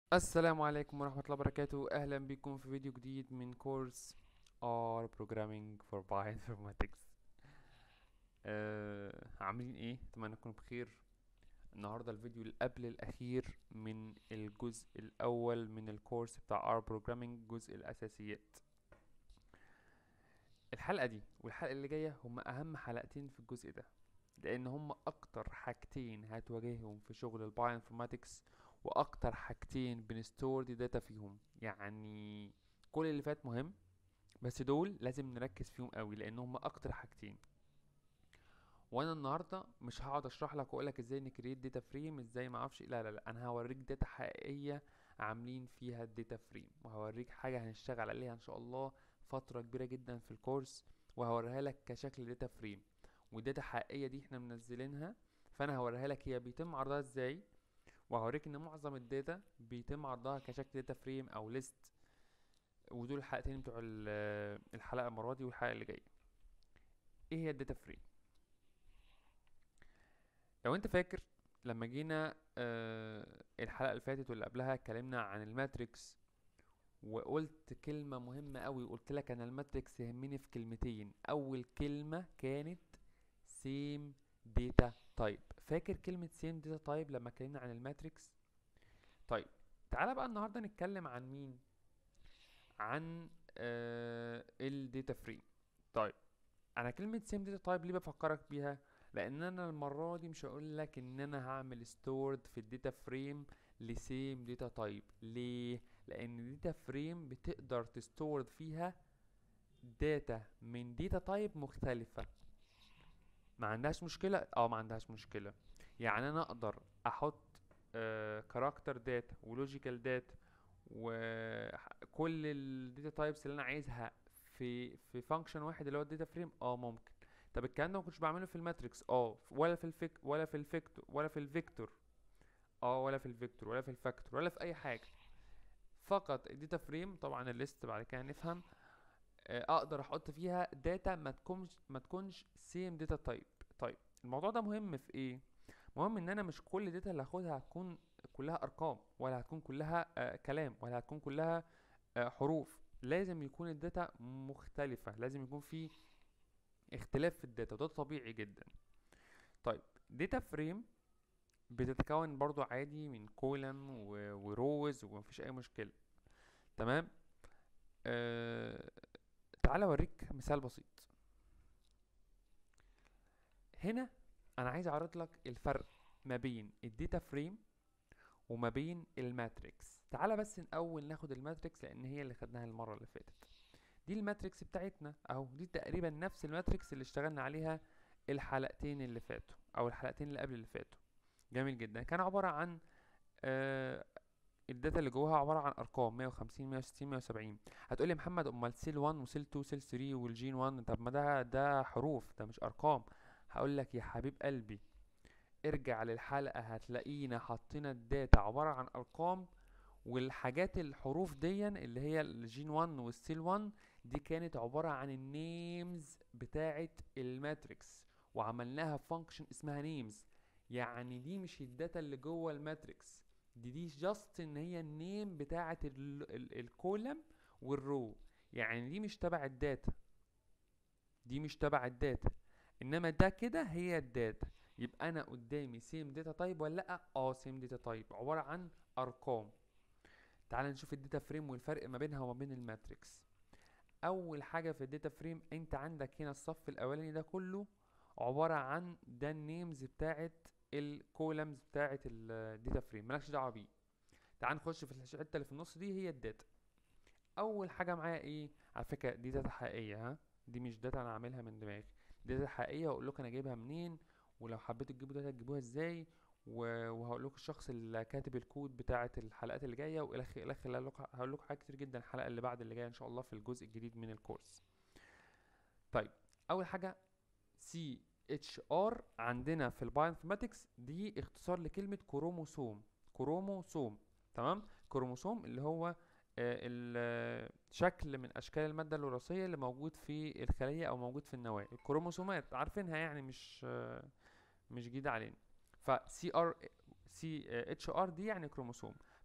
السلام عليكم ورحمة الله وبركاته أهلا بكم في فيديو جديد من كورس R Programming for Bioinformatics أه عاملين ايه؟ اتمنى تكونوا بخير النهاردة الفيديو اللي قبل الأخير من الجزء الأول من الكورس بتاع R Programming جزء الأساسيات الحلقة دي والحلقة اللي جاية هما أهم حلقتين في الجزء ده لأن هما أكتر حاجتين هتواجههم في شغل البايوانفورماتكس واكتر حاجتين بنستور دي داتا فيهم يعني كل اللي فات مهم بس دول لازم نركز فيهم قوي لان هم اكتر حاجتين وانا النهارده مش هقعد اشرح لك واقول لك ازاي نكريت داتا فريم ازاي ما اعرفش لا لا لا انا هوريك داتا حقيقيه عاملين فيها الداتا فريم وهوريك حاجه هنشتغل عليها ان شاء الله فتره كبيره جدا في الكورس وهوريها لك كشكل داتا فريم والداتا حقيقيه دي احنا منزلينها فانا هوريها لك هي بيتم عرضها ازاي وهوريك ان معظم الداتا بيتم عرضها كشكل داتا فريم او ليست ودول الحلقتين بتوع ال- الحلقه المره دي والحلقه اللي جايه ايه هي الداتا فريم لو انت فاكر لما جينا آه، الحلقه اللي فاتت واللي قبلها اتكلمنا عن الماتريكس وقلت كلمة مهمة قوي قلت لك انا الماتريكس يهمني في كلمتين اول كلمة كانت سيم داتا تايب فاكر كلمة سيم داتا تايب لما اتكلمنا عن الماتريكس طيب تعالى بقى النهاردة نتكلم عن مين عن آه الداتا فريم طيب انا كلمة سيم داتا تايب ليه بفكرك بيها لان انا المرة دي مش هقول لك ان انا هعمل ستورد في الداتا فريم لسيم داتا تايب ليه لان الداتا فريم بتقدر تستورد فيها داتا من داتا تايب مختلفة ما عندهاش مشكلة اه ما عندهاش مشكلة يعني انا اقدر احط كاركتر داتا ولوجيكال داتا وكل الداتا تايبس اللي انا عايزها في في فانكشن واحد اللي هو الداتا فريم اه ممكن طب الكلام ده ما كنتش بعمله في الماتريكس اه ولا في الفيك ولا في الفيكتور ولا في الفيكتور اه ولا في الفيكتور ولا في الفاكتور ولا في اي حاجه فقط الداتا فريم طبعا الليست بعد كده نفهم آه، اقدر احط فيها داتا ما تكونش ما تكونش سيم داتا تايب طيب الموضوع ده مهم في ايه مهم ان انا مش كل داتا اللي هاخدها هتكون كلها ارقام ولا هتكون كلها آه كلام ولا هتكون كلها آه حروف لازم يكون الداتا مختلفة لازم يكون في اختلاف في الداتا وده طبيعي جدا طيب داتا فريم بتتكون برضو عادي من كولم وروز ومفيش اي مشكلة تمام آه تعالى اوريك مثال بسيط هنا انا عايز اعرض لك الفرق ما بين الداتا فريم وما بين الماتريكس تعالى بس الاول ناخد الماتريكس لان هي اللي خدناها المره اللي فاتت دي الماتريكس بتاعتنا اهو دي تقريبا نفس الماتريكس اللي اشتغلنا عليها الحلقتين اللي فاتوا او الحلقتين اللي قبل اللي فاتوا جميل جدا كان عباره عن آه الداتا اللي جواها عباره عن ارقام 150 160 170 هتقولي يا محمد امال سيل 1 وسيل 2 وسيل 3 والجين 1 طب ما ده ده حروف ده مش ارقام هقول لك يا حبيب قلبي ارجع للحلقة هتلاقينا حطينا الداتا عبارة عن أرقام والحاجات الحروف دي اللي هي الجين 1 والسيل 1 دي كانت عبارة عن النيمز بتاعة الماتريكس وعملناها فانكشن اسمها نيمز يعني دي مش الداتا اللي جوه الماتريكس دي دي جاست ان هي النيم بتاعة الكولم والرو يعني دي مش تبع الداتا دي مش تبع الداتا انما ده كده هي الداتا يبقى انا قدامي سيم داتا تايب ولا لا اه سيم داتا تايب عباره عن ارقام تعال نشوف الداتا فريم والفرق ما بينها وما بين الماتريكس اول حاجه في الداتا فريم انت عندك هنا الصف الاولاني ده كله عباره عن ده النيمز بتاعت الكولمز بتاعت الداتا فريم مالكش دعوه بيه تعال نخش في الحته اللي في النص دي هي الداتا اول حاجه معايا ايه على فكره دي داتا حقيقيه ها دي مش داتا انا عاملها من دماغي دي داتا حقيقيه واقول لكم انا جايبها منين ولو حبيتوا تجيبوا داتا تجيبوها ازاي و- وهقول لكم الشخص اللي كاتب الكود بتاعه الحلقات اللي جايه والخ الخ هقول لكم حاجات كتير جدا الحلقه اللي بعد اللي جايه ان شاء الله في الجزء الجديد من الكورس طيب اول حاجه سي اتش ار عندنا في البايوانفورماتكس دي اختصار لكلمه كروموسوم كروموسوم تمام كروموسوم اللي هو آه، ال- شكل من اشكال الماده الوراثيه اللي موجود في الخليه او موجود في النواه الكروموسومات عارفينها يعني مش آه، مش جديده علينا ف سي ار سي اتش ار دي يعني كروموسوم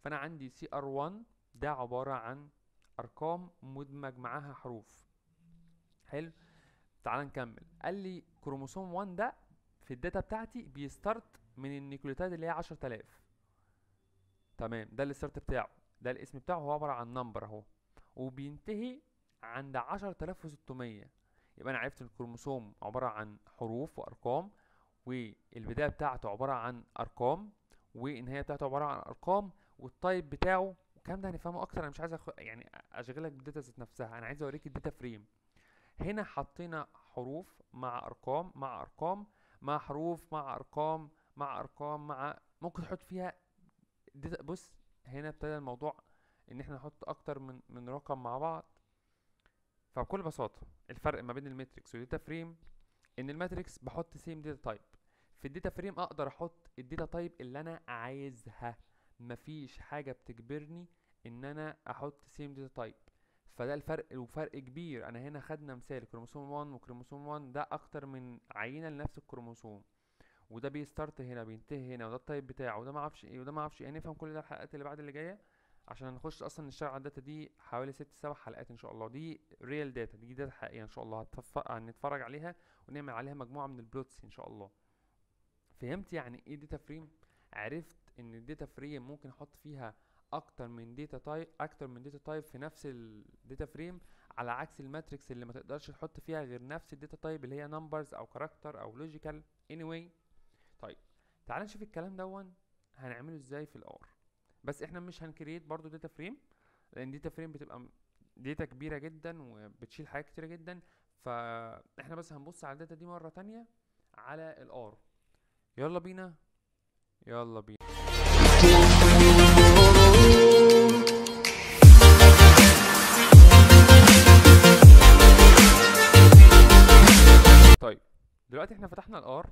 فانا عندي سي ار 1 ده عباره عن ارقام مدمج معاها حروف حلو تعال نكمل قال لي كروموسوم 1 ده في الداتا بتاعتي بيستارت من النيوكليوتيد اللي هي 10000 تمام ده الستارت بتاعه ده الاسم بتاعه هو عباره عن نمبر اهو وبينتهي عند 10600 يبقى انا عرفت ان الكروموسوم عباره عن حروف وارقام والبدايه بتاعته عباره عن ارقام والنهايه بتاعته عباره عن ارقام والتايب بتاعه الكلام ده هنفهمه اكتر انا مش عايز أخ... يعني اشغلك بالداتا ذات نفسها انا عايز اوريك الداتا فريم هنا حطينا حروف مع ارقام مع ارقام مع حروف مع ارقام مع ارقام مع ممكن تحط فيها داتا بص هنا ابتدى الموضوع ان احنا نحط اكتر من من رقم مع بعض فبكل بساطه الفرق ما بين الماتريكس والداتا فريم ان الماتريكس بحط سيم داتا تايب في الداتا فريم اقدر احط الداتا تايب اللي انا عايزها مفيش حاجه بتجبرني ان انا احط سيم داتا تايب فده الفرق وفرق كبير انا هنا خدنا مثال كروموسوم 1 وكروموسوم 1 ده اكتر من عينه لنفس الكروموسوم وده بيستارت هنا بينتهي هنا وده التايب بتاعه وده ما اعرفش ايه وده ما اعرفش ايه نفهم كل ده الحلقات اللي بعد اللي جايه عشان هنخش اصلا نشتغل على الداتا دي حوالي ست سبع حلقات ان شاء الله دي ريال داتا دي داتا حقيقيه ان شاء الله هتف- هنتفرج عليها ونعمل عليها مجموعه من البلوتس ان شاء الله فهمت يعني ايه داتا فريم عرفت ان الداتا فريم ممكن احط فيها اكتر من داتا تايب اكتر من داتا تايب في نفس الداتا فريم على عكس الماتريكس اللي ما تقدرش تحط فيها غير نفس الداتا تايب اللي هي نمبرز او كاركتر او لوجيكال anyway طيب تعال نشوف الكلام دون هنعمله ازاي في الار بس احنا مش هنكريت برضو داتا فريم لان داتا فريم بتبقى داتا كبيره جدا وبتشيل حاجات كتيره جدا فاحنا بس هنبص على الداتا دي مره تانية على الار يلا بينا يلا بينا طيب دلوقتي احنا فتحنا الار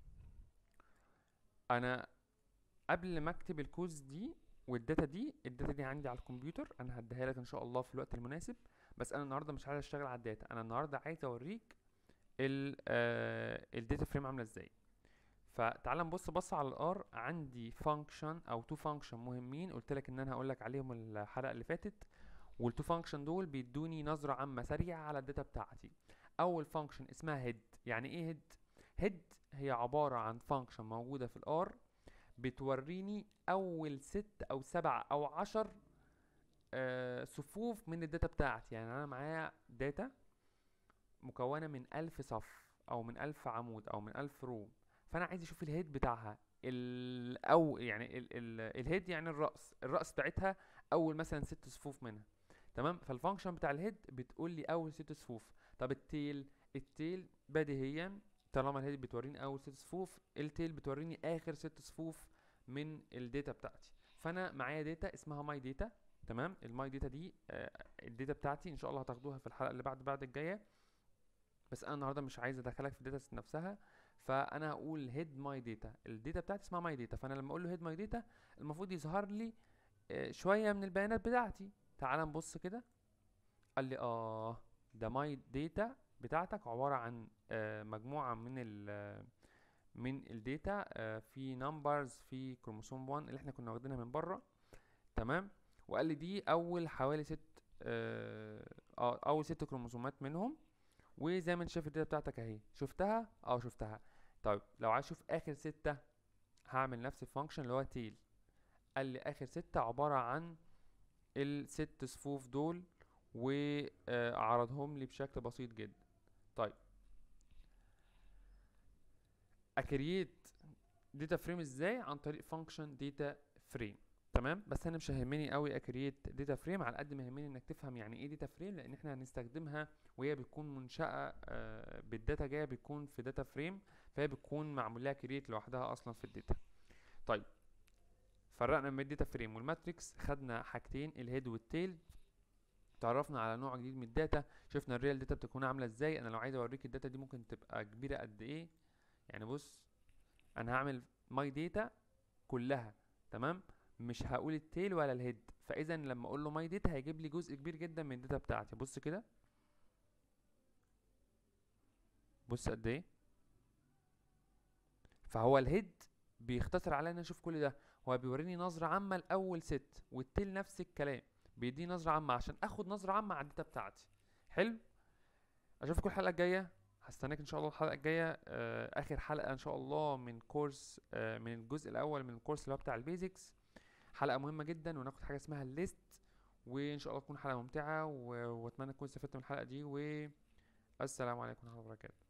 انا قبل ما اكتب الكوز دي والداتا دي الداتا دي عندي على الكمبيوتر انا هديها لك ان شاء الله في الوقت المناسب بس انا النهارده مش عايز اشتغل على الداتا انا النهارده عايز اوريك ال آه الداتا فريم عامله ازاي فتعال نبص بص على الار عندي فانكشن او تو فانكشن مهمين قلت لك ان انا هقول لك عليهم الحلقه اللي فاتت والتو فانكشن دول بيدوني نظره عامه سريعه على الداتا بتاعتي اول فانكشن اسمها هيد يعني ايه هيد هيد هي عباره عن فانكشن موجوده في الار بتوريني اول ست او سبع او عشر آه صفوف من الداتا بتاعتي يعني انا معايا داتا مكونه من ألف صف او من ألف عمود او من ألف رو فانا عايز اشوف الهيد بتاعها ال او يعني ال ال الهيد يعني الراس الراس بتاعتها اول مثلا ست صفوف منها تمام فالفانكشن بتاع الهيد بتقول لي اول ست صفوف طب التيل التيل بديهيا طالما الهيد بتوريني اول ست صفوف التيل بتوريني اخر ست صفوف من الداتا بتاعتي فانا معايا داتا اسمها ماي داتا تمام الماي داتا دي آه الداتا بتاعتي ان شاء الله هتاخدوها في الحلقه اللي بعد بعد الجايه بس انا النهارده مش عايز ادخلك في الداتا نفسها فانا هقول هيد ماي داتا الداتا بتاعتي اسمها ماي داتا فانا لما اقول له هيد ماي داتا المفروض يظهر لي آه شويه من البيانات بتاعتي تعال نبص كده قال لي اه ده ماي داتا بتاعتك عباره عن آه مجموعه من ال من الداتا آه في نمبرز في كروموسوم 1 اللي احنا كنا واخدينها من بره تمام وقال لي دي اول حوالي ست اه آه، اول ست كروموسومات منهم وزي ما انت شايف الداتا بتاعتك اهي شفتها اه شفتها طيب لو عايز اشوف اخر ستة هعمل نفس الفانكشن اللي هو تيل قال لي اخر ستة عبارة عن الست صفوف دول وعرضهم لي بشكل بسيط جدا طيب اكريت داتا فريم ازاي عن طريق فانكشن داتا فريم تمام بس انا مش هيهمني قوي اكريت داتا فريم على قد ما يهمني انك تفهم يعني ايه داتا فريم لان احنا هنستخدمها وهي بتكون منشأة آه، بالداتا جاية بتكون في داتا فريم فهي بتكون معمول لها كريت لوحدها اصلا في الداتا طيب فرقنا بين الداتا فريم والماتريكس خدنا حاجتين الهيد والتيل تعرفنا على نوع جديد من الداتا شفنا الريال داتا بتكون عامله ازاي انا لو عايز اوريك الداتا دي ممكن تبقى كبيره قد ايه يعني بص انا هعمل ماي داتا كلها تمام مش هقول التيل ولا الهيد فاذا لما اقول له ماي داتا هيجيب لي جزء كبير جدا من الداتا بتاعتي بص كده بص قد ايه فهو الهيد بيختصر عليا ان أنا اشوف كل ده هو بيوريني نظرة عامة لأول ست والتيل نفس الكلام بيديني نظرة عامة عشان اخد نظرة عامة على الداتا بتاعتي حلو اشوفكم الحلقة الجاية هستناك ان شاء الله الحلقة الجاية آه اخر حلقة ان شاء الله من كورس آه من الجزء الاول من الكورس اللي هو بتاع البيزكس حلقة مهمة جدا وناخد حاجة اسمها الليست وان شاء الله تكون حلقة ممتعة و- واتمنى تكونوا استفدتوا من الحلقة دي والسلام عليكم ورحمة الله وبركاته